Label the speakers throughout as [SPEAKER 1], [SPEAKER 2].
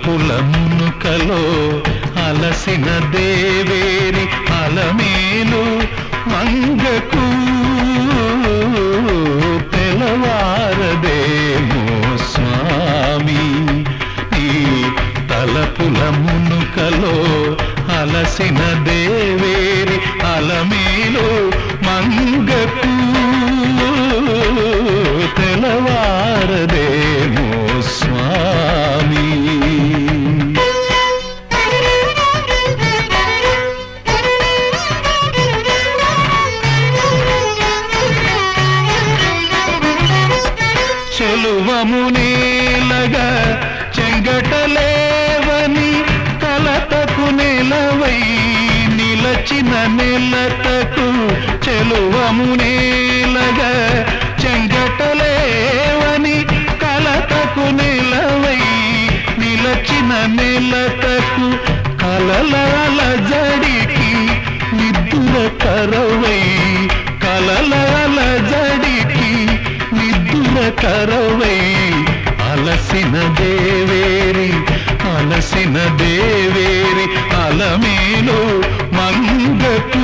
[SPEAKER 1] తలపుల మునుకలో అలసిన దేవేరి అలమేలు మంగకు తెలవారదేమో స్వామి ఈ తలపుల మునుకలో అలసిన దేవేరి అలమేలు మంగకు తెలవారదేమో స్వామి చెలువమునేలగా చెంగటలేవని కలతకు నెలవై నిలచిన నెలతకు చెలువమునేలగా చెంగటలేవని కలతకు నెలవై నిలచిన నెలతకు కలలాల జడికి నిద్దుల కరవై కలలాల జడికి నిద్దుల కరవై అలసిన దేవేరి అలసిన దేవేరి అలమేలు మంగకు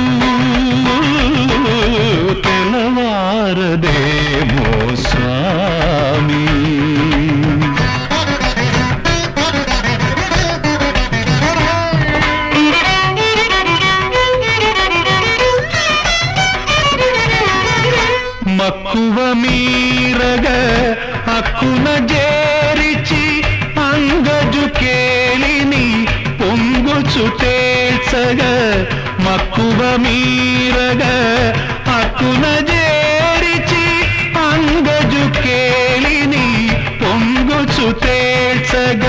[SPEAKER 1] తెలవారదేమో స్వామి మక్కువ మీరగ అక్కున జేరిచి అంగజు కేళిని పొంగుచు తేల్చగ మక్కువ మీరగ అక్కున జేరిచి అంగజు కేళిని పొంగుచు తేల్చగ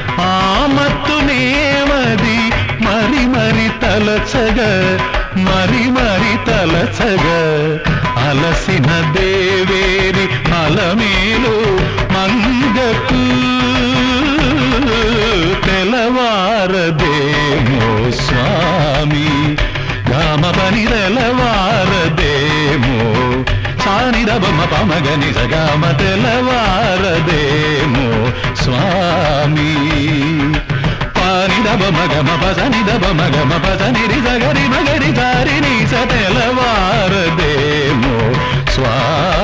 [SPEAKER 1] ఆమత్తునేమది మరి మరి తలచగ మరి మరి తలచగ అలసిన దేవేరి అలమేలు మంగకు తెలవారదేమో స్వామి గామ పని తెలవారదేమో సానిదబమ పమగని సగామ తెలవారదేమో స్వామి పానిదబ మగమ పసనిదబ మగమ పసనిరి సగరి మగరి సారి నీ స తెలవారదేమో స్వామి